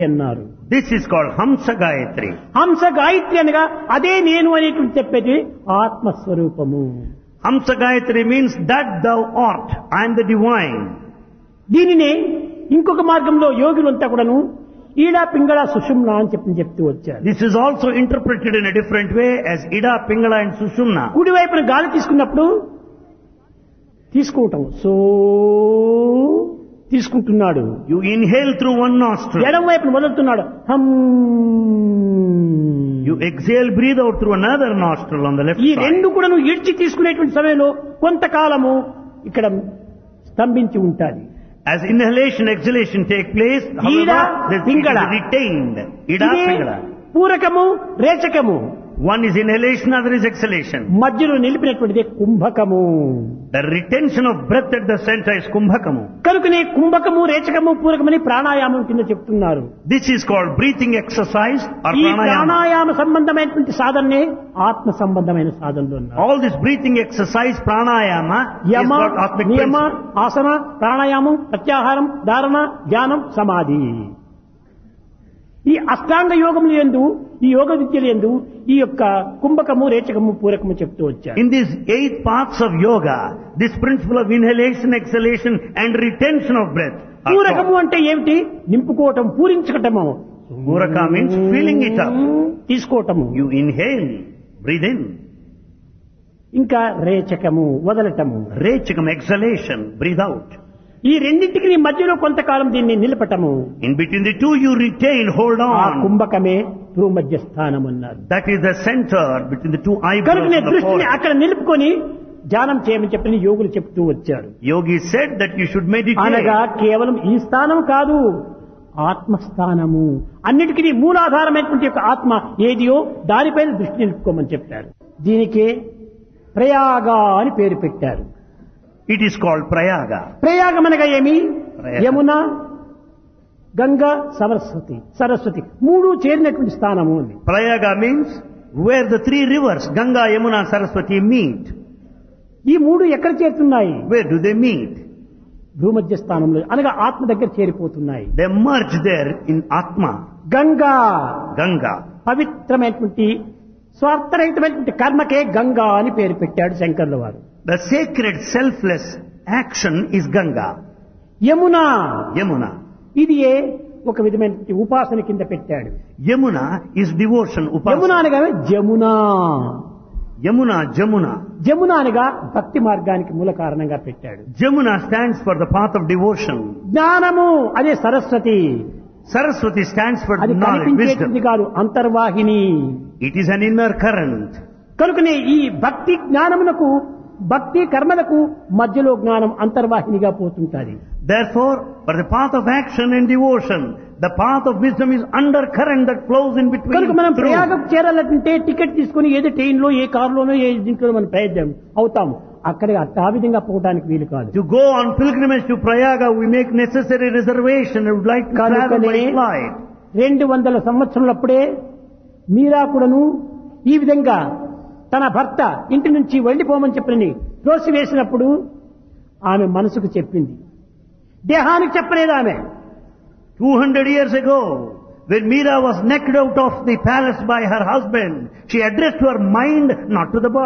అన్నారు This is called Hamsa Gayatri. హంస గాయత్రి అనగా అదే నేను అనేటువంటి చెప్పేది ఆత్మస్వరూపము Hamsa Gayatri means that thou art. I am the divine. దీనినే ఇంకొక మార్గంలో యోగులంతా కూడాను ఈడా పింగళ సుషుమ్న అని చెప్పి చెప్తూ వచ్చారు This is also interpreted in a different way as Ida, Pingala and Sushumna. కుడివైపున గాలి తీసుకున్నప్పుడు తీసుకుంటాం సో తీసుకుంటున్నాడు You inhale through one nostril. ఎడం వైపున వదులుతున్నాడు హమ్ You exhale, breathe out through another nostril on the left ఈ side. రెండు కూడా నువ్వు ఇడ్చి తీసుకునేటువంటి సమయంలో కొంతకాలము ఇక్కడ స్తంభించి ఉంటాది As inhalation, exhalation take place, however, Ida, this it is Pingala. retained. Ida, ఇదే Pingala. పూరకము రేచకము One is inhalation, other is exhalation. మధ్యలో నిలిపినటువంటిది కుంభకము The retention of breath at the center is kumbhakamu. కనుకనే కుంభకము రేచకము పూరకమని ప్రాణాయామం కింద చెప్తున్నారు This is called breathing exercise or ఈ pranayama. Pranayama సంబంధమైనటువంటి సాధననే ఆత్మ సంబంధమైన సాధనలు ఉన్నారు All this breathing exercise, pranayama, is Yama got atmic నియమ principle. ఆసన ప్రాణాయామం ప్రత్యాహారం ధారణ ధ్యానం సమాధి ఈ అష్టాంగ యోగములు ఎందు ఈ యోగ విద్యలు ఎందు ఈ యొక్క కుంభకము రేచకము పూరకము చెప్తూ వచ్చారు In these eight paths of yoga, this principle of inhalation, exhalation and retention of breath are పూరకము taught. అంటే ఏమిటి నింపుకోవటం పూరించటము Muraka means filling it up. తీసుకోవటము You inhale, breathe in. ఇంకా రేచకము వదలటము Rechikam, exhalation, breathe out. ఈ రెండింటికి నీ మధ్యలో కొంతకాలం దీన్ని నిలపటము In between the two you retain, hold ఆ on. కుంభకమే భూమధ్య స్థానం అన్నారు That is the center between the two eyebrows కనుక నీ of the దృష్టిని forehead. అక్కడ నిలుపుకొని ధ్యానం చేయమని చెప్పని యోగులు చెప్తూ వచ్చారు Yogi said that you should meditate. అనగా కేవలం ఈ స్థానం కాదు ఆత్మస్థానము అన్నిటికీ మూలాధారమైనటువంటి యొక్క ఆత్మ ఏదియో దానిపైన దృష్టి నిలుపుకోమని చెప్పారు దీనికే ప్రయాగ అని పేరు పెట్టారు It is called Prayaga. ప్రయాగం అనగా ఏమి ప్రయాగ. యమున గంగా సరస్వతి సరస్వతి మూడు చేరినటువంటి స్థానము అని Prayaga means where the three rivers, Ganga, Yamuna, Saraswati meet. ఈ మూడు ఎక్కడ చేరుతున్నాయి Where do they meet? భూమధ్య స్థానంలో అనగా ఆత్మ దగ్గర చేరిపోతున్నాయి They merge there in Atma, Ganga Ganga. పవిత్రమైనటువంటి స్వార్థరహితమైనటువంటి కర్మకే గంగా అని పేరు పెట్టాడు శంకర్ల వారు The sacred selfless action is Ganga, Yamuna Yamuna. ఇది ఏ ఒక విధమైనటువంటి ఉపాసన కింద పెట్టాడు Yamuna is devotion, Yamuna upasana. అనగా జమున Yamuna, Jamuna. జమున అనగా భక్తి మార్గానికి మూల కారణంగా పెట్టాడు Jamuna stands for the path of devotion. జ్ఞానము అదే సరస్వతి Saraswati stands for అది knowledge, కనిపించేది wisdom. కాదు అంతర్వాహిని It is an inner current. కనుకనే ఈ భక్తి జ్ఞానమునకు భక్తి కర్మలకు మధ్యలో జ్ఞానం అంతర్వాహినిగా పోతుంటాది Therefore, for the path of action and devotion, the path of wisdom is undercurrent that flows in between. కనుక మనం through. ప్రయాగం చేరాలంటే టికెట్ తీసుకుని ఏదో ట్రైన్ లో ఏ కారులోనో ఏ దీంట్లో మనం ప్రయత్నం అవుతాం అక్కడ అట్ట ఆ విధంగా పోవడానికి వీలు కాదు To go on pilgrimage to Prayaga, we make necessary reservation and would like to travel by కనుకనే flight. రెండు వందల సంవత్సరాలప్పుడే మీరా కూడాను ఈ విధంగా తన భర్త ఇంటి నుంచి వెళ్ళిపోమని చెప్పని త్రోసివేసినప్పుడు ఆమె మనసుకు చెప్పింది దేహానికి చెప్పలేదు ఆమె 200 years ago, when Meera was knocked out of the palace by her husband, she addressed to her mind, not to the body.